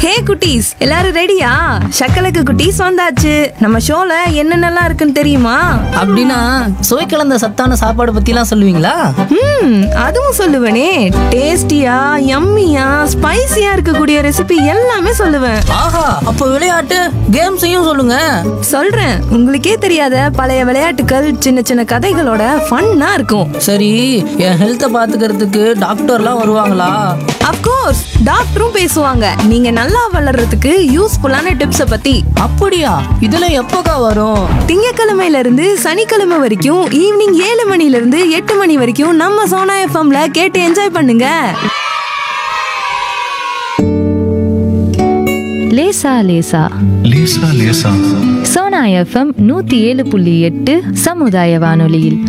ஹே குட்டீஸ் எல்லாரும் ரெடியா சக்கலக்கு குட்டீஸ் வந்தாச்சு நம்ம ஷோல என்னென்னலாம் இருக்குன்னு தெரியுமா அப்படின்னா சுவை கலந்த சத்தான சாப்பாடு பத்திலாம் சொல்லுவீங்களா ம் அதுவும் சொல்லுவேனே டேஸ்டியா யம்மியா ஸ்பைசியா இருக்கக்கூடிய ரெசிபி எல்லாமே சொல்லுவேன் ஆஹா அப்ப விளையாட்டு கேம்ஸையும் சொல்லுங்க சொல்றேன் உங்களுக்கே தெரியாத பழைய விளையாட்டுகள் சின்ன சின்ன கதைகளோட ஃபன்னா இருக்கும் சரி என் ஹெல்த்தை பாத்துக்கிறதுக்கு டாக்டர்லாம் வருவாங்களா அப்கோர்ஸ் டாக்டரும் பேசுவாங்க நீங்க நல்லா வளர்றதுக்கு யூஸ்ஃபுல்லான டிப்ஸ பத்தி அப்படியா இதெல்லாம் எப்போக்கா வரும் திங்கக்கிழமையில இருந்து சனிக்கிழமை வரைக்கும் ஈவினிங் ஏழு மணில இருந்து எட்டு மணி வரைக்கும் நம்ம சோனா எஃப்எம்ல கேட்டு என்ஜாய் பண்ணுங்க லேசா லேசா லேசா லேசா சோனா எஃப்எம் நூத்தி ஏழு புள்ளி எட்டு சமுதாய வானொலியில்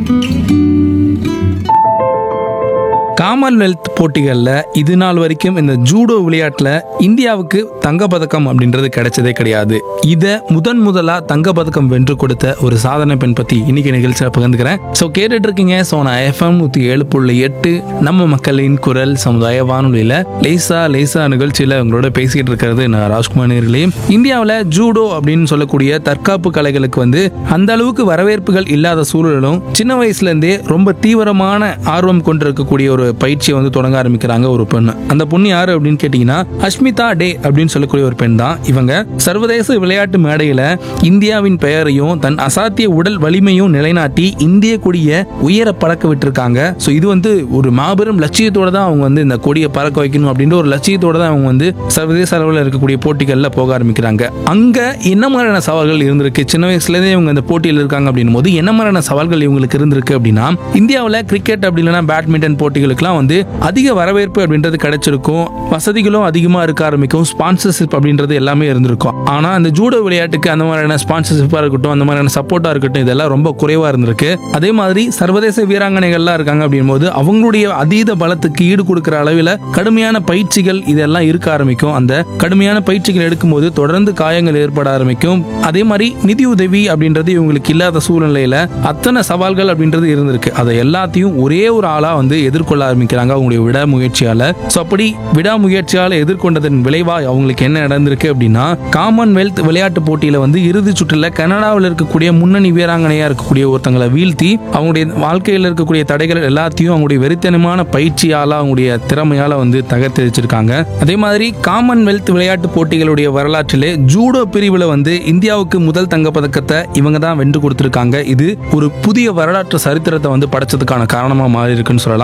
காமன்வெல்த் போட்டிகளில் இது நாள் வரைக்கும் இந்த ஜூடோ விளையாட்டில் இந்தியாவுக்கு தங்கப்பதக்கம் அப்படின்றது கிடைச்சதே கிடையாது இதை முதன் முதலாக தங்கப்பதக்கம் வென்று கொடுத்த ஒரு சாதனை பெண் பற்றி இன்னைக்கு நிகழ்ச்சியில் பகிர்ந்துக்கிறேன் ஸோ கேட்டுட்டு இருக்கீங்க ஸோ நான் எஃப்எம் நூற்றி ஏழு புள்ளி எட்டு நம்ம மக்களின் குரல் சமுதாய வானொலியில் லேசா லேசா நிகழ்ச்சியில் உங்களோட பேசிக்கிட்டு இருக்கிறது நான் ராஜ்குமார் நேர்களே இந்தியாவில் ஜூடோ அப்படின்னு சொல்லக்கூடிய தற்காப்பு கலைகளுக்கு வந்து அந்த அளவுக்கு வரவேற்புகள் இல்லாத சூழலும் சின்ன வயசுல இருந்தே ரொம்ப தீவிரமான ஆர்வம் கொண்டிருக்கக்கூடிய ஒரு பயிற்சியை வந்து தொடங்க ஆரம்பிக்கிறாங்க ஒரு பெண் அந்த பொண்ணு யாரு அப்படின்னு கேட்டீங்கன்னா அஷ்மிதா டே அப்படின்னு சொல்லக்கூடிய ஒரு பெண் தான் இவங்க சர்வதேச விளையாட்டு மேடையில இந்தியாவின் பெயரையும் தன் அசாத்திய உடல் வலிமையும் நிலைநாட்டி இந்திய கொடியை உயர பறக்க விட்டுருக்காங்க ஸோ இது வந்து ஒரு மாபெரும் லட்சியத்தோட தான் அவங்க வந்து இந்த கொடியை பறக்க வைக்கணும் அப்படின்ற ஒரு லட்சியத்தோட தான் அவங்க வந்து சர்வதேச அளவில் இருக்கக்கூடிய போட்டிகளில் போக ஆரம்பிக்கிறாங்க அங்க என்ன மாதிரியான சவால்கள் இருந்திருக்கு சின்ன வயசுலேருந்தே இவங்க இந்த போட்டியில் இருக்காங்க அப்படின்னும் போது என்ன மாதிரியான சவால்கள் இவங்களுக்கு இருந்திருக்கு அப்படின்னா இந்தியாவில் கிரிக்கெட் அப்படி இல்லைன்னா பேட்மிண்டன் போட்டிகளுக்குலாம் வந்து அதிக வரவேற்பு அப்படின்றது கிடைச்சிருக்கும் வசதிகளும் அதிகமாக இருக்க ஆரம்பிக்கும் ஸ்பான்சர்ஷிப் அப்படின்றது எல்லாமே இருந்திருக்கும் ஆனால் அந்த ஜூடோ விளையாட்டுக்கு அந்த மாதிரியான ஸ்பான்சர்ஷிப்பாக இருக்கட்டும் அந்த மாதிரியான சப்போர்ட்டாக இருக்கட்டும் இதெல்லாம் ரொம்ப குறைவாக இருந்திருக்கு அதே மாதிரி சர்வதேச வீராங்கனைகள்லாம் இருக்காங்க அப்படின்போது அவங்களுடைய அதீத பலத்துக்கு ஈடு கொடுக்குற அளவில் கடுமையான பயிற்சிகள் இதெல்லாம் இருக்க ஆரம்பிக்கும் அந்த கடுமையான பயிற்சிகள் எடுக்கும்போது தொடர்ந்து காயங்கள் ஏற்பட ஆரம்பிக்கும் அதே மாதிரி நிதி உதவி அப்படின்றது இவங்களுக்கு இல்லாத சூழ்நிலையில அத்தனை சவால்கள் அப்படின்றது இருந்திருக்கு அதை எல்லாத்தையும் ஒரே ஒரு ஆளா வந்து எதிர்கொள்ள ஆரம்பிக்கிறாங்க அவங்களுடைய விடாமுயற்சியால ஸோ அப்படி விடாமுயற்சியால எதிர்கொண்டதன் விளைவா அவங்களுக்கு என்ன நடந்திருக்கு அப்படின்னா காமன்வெல்த் விளையாட்டு போட்டியில வந்து இறுதி சுற்றுல கனடாவில் இருக்கக்கூடிய முன்னணி வீராங்கனையா இருக்கக்கூடிய ஒருத்தங்களை வீழ்த்தி அவங்களுடைய வாழ்க்கையில் இருக்கக்கூடிய தடைகள் எல்லாத்தையும் அவங்களுடைய வெறித்தனமான பயிற்சியால அவங்களுடைய திறமையால வந்து தகர்த்து வச்சிருக்காங்க அதே மாதிரி காமன்வெல்த் விளையாட்டு போட்டிகளுடைய வரலாற்றிலே ஜூடோ பிரிவுல வந்து இந்தியாவுக்கு முதல் தங்கப்பதக்கத்தை இவங்க தான் வென்று கொடுத்திருக்காங்க இது ஒரு புதிய வரலாற்று சரித்திரத்தை வந்து படைச்சதுக்கான காரணமா மாறி இருக்குன்னு சொல்லலாம்